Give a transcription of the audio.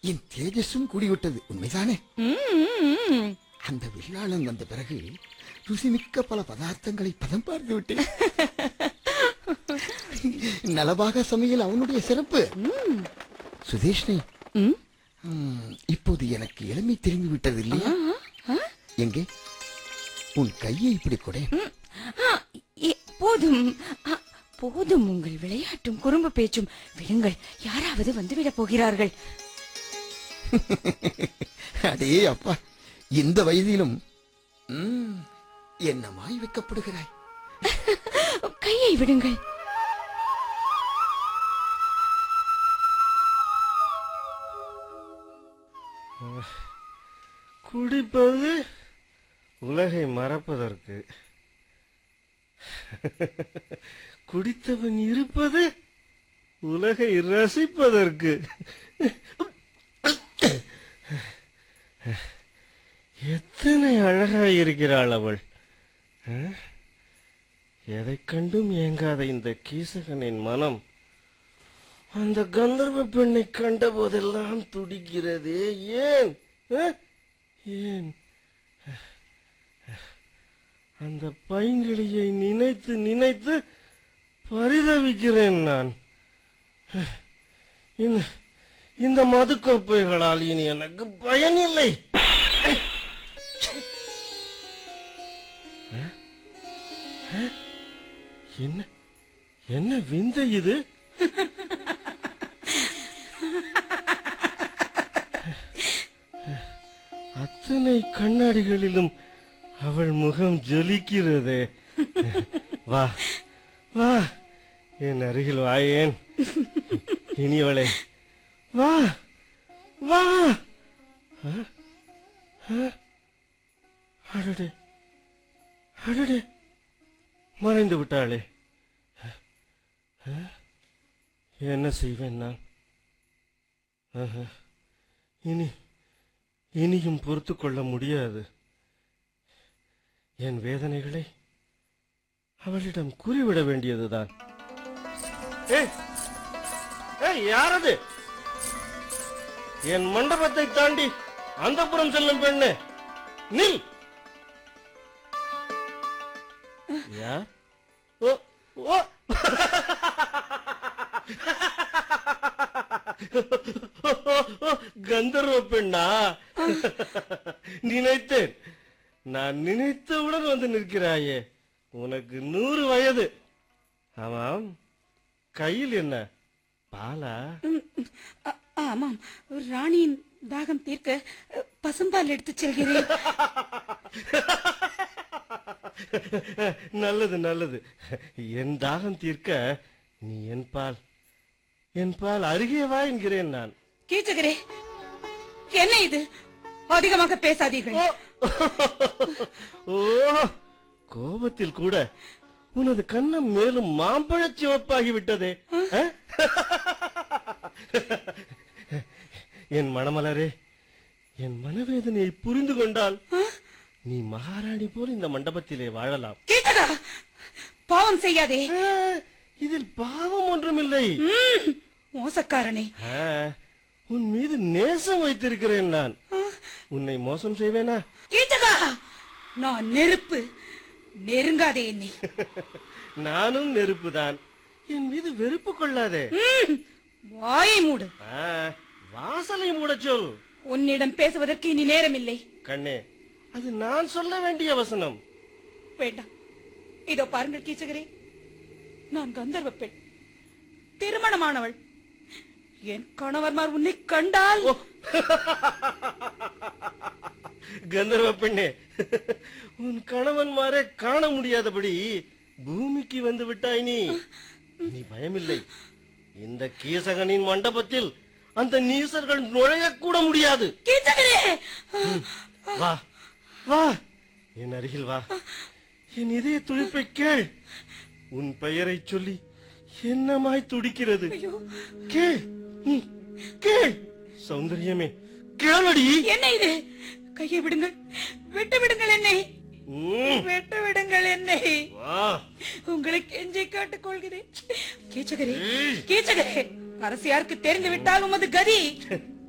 என் தேஜஸும் கூடிவிட்டது உண்மைதானே ம், அந்த வில்லாளன் வந்த பிறகு ருசிமிக்க பல பதார்த்தங்களை பதம் பார்த்து விட்டேன் நலபாக சமையல் அவனுடைய சிறப்பு சுதேஷ்ணி ம். ம், இப்போது எனக்கு எளிமை தெரிந்து விட்டது இல்லையா எங்கே உன் கையை இப்படி கொடை ஆ, ஏ, போதும் ஆ, போதும் உங்கள் விளையாட்டும் குறும்பு பேச்சும் விடுங்கள் யாராவது வந்துவிடப் போகிறார்கள் அடே அப்பா இந்த வயதிலும் ம், என்னமாய் வைக்கப்படுகிறாய் கையை விடுங்கள் குடிப்பது உலகை மறப்பதற்கு குடித்தவன் இருப்பது உலகை ரசிப்பதற்கு எத்தனை அழகாய் இருக்கிறாள் அவள் அஹ்? எதைக் கண்டும் ஏங்காத இந்த கீசகனின் மனம் அந்த கந்தர்வ பெண்ணை கண்ட போதெல்லாம் துடிக்கிறதே ஏன் அஹ்? ஏன் அந்த பைங்கிளியை நினைத்து நினைத்து பரிதவிக்கிறேன் நான் இந்த இந்த மதுக்கோப்பைகளால் இனி எனக்கு பயனில்லை அஹ்? அஹ்? என்ன என்ன விந்தை இது அத்தனை கண்ணாடிகளிலும் அவள் முகம் ஜொலிக்கிறதே வா வா என் அருகில் வாயேன் இனியவளே வா வா ஆ? ஆ? அடடே அடடே மறைந்து விட்டாளே ஆ? என்ன செய்வேன் நான் ஆஹா. இனி இனியும் பொறுத்து கொள்ள முடியாது என் வேதனைகளை அவளிடம் கூறிவிட வேண்டியதுதான் ஏய், ஏய், யாரது என் மண்டபத்தை தாண்டி அந்தப்புறம் செல்லும் பெண்ணு நில் யார் ஓ ஓ கந்தர்வ பெண்ணா நினைத்தேன் நான் நினைத்தவுடன் வந்து நிற்கிறாயே உனக்கு நூறு வயது ஆமாம் கையில் என்ன பாலா ம், ஆ- ஆமாம் ராணியின் தாகம் தீர்க்க அ, பசும்பால் எடுத்துச் செல்கிறேன் நல்லது நல்லது என் தாகம் தீர்க்க நீ என் பால் என் பால் அருகே வா என்கிறேன் நான் கீச்சகரே என்ன இது அதிகமாக பேசாதீர்கள் ஓ கோபத்தில் கூட உனது கண்ணம் மேலும் மாம்பழச் சிவப்பாகி விட்டதே அஹ்? என் மணமலரே என் மனவேதனையை புரிந்து கொண்டால் நீ மகாராணி போல் இந்த மண்டபத்திலே வாழலாம் கீச்சகா பாவம் செய்யாதே அஹ், இதில் பாவம் ஒன்றுமில்லை ம், மோசக்காரனே அஹ், உன் மீது நேசம் வைத்திருக்கிறேன் நான் உன்னை மோசம் செய்வேனா கீச்சகா நான் நெருப்பு நெருங்காதே என்னை நானும் நெருப்புதான் என் மீது வெறுப்பு கொள்ளாதே ம், வாயை மூடு ஆ, வாசலை மூடச் சொல் உன்னிடம் பேசுவதற்கு இனி நேரமில்லை கண்ணே அது நான் சொல்ல வேண்டிய வசனம் வேண்டாம் இதோ பாருங்கள் கீச்சகரே நான் கந்தர்வ பெண் திருமணமானவள் என் கணவர்மார் உன்னை கண்டால் கந்தர்வ பெண்ணே உன் கணவன்மாரை காண முடியாதபடி பூமிக்கு வந்து விட்டாய் நீ நீ பயமில்லை இந்த கீசகனின் மண்டபத்தில் அந்த நீசர்கள் நுழையக்கூட முடியாது கீச்சகரே வா வா என் அருகில் வா என் இதய துடிப்பை கேள் உன் பெயரை சொல்லி என்னமாய் துடிக்கிறது கேள் ம், கேள் சௌந்தரியமே கேளடி என்ன இது கையை விடுங்கள் விட்டு விடுங்கள் என்னை ம், விட்டு விடுங்கள் என்னை வா உங்களை கெஞ்சி கேட்டுக் கொள்கிறேன் கீச்சகரே ஏய். கீச்சகரே அரசியாருக்கு தெரிந்து விட்டால் உமது கதி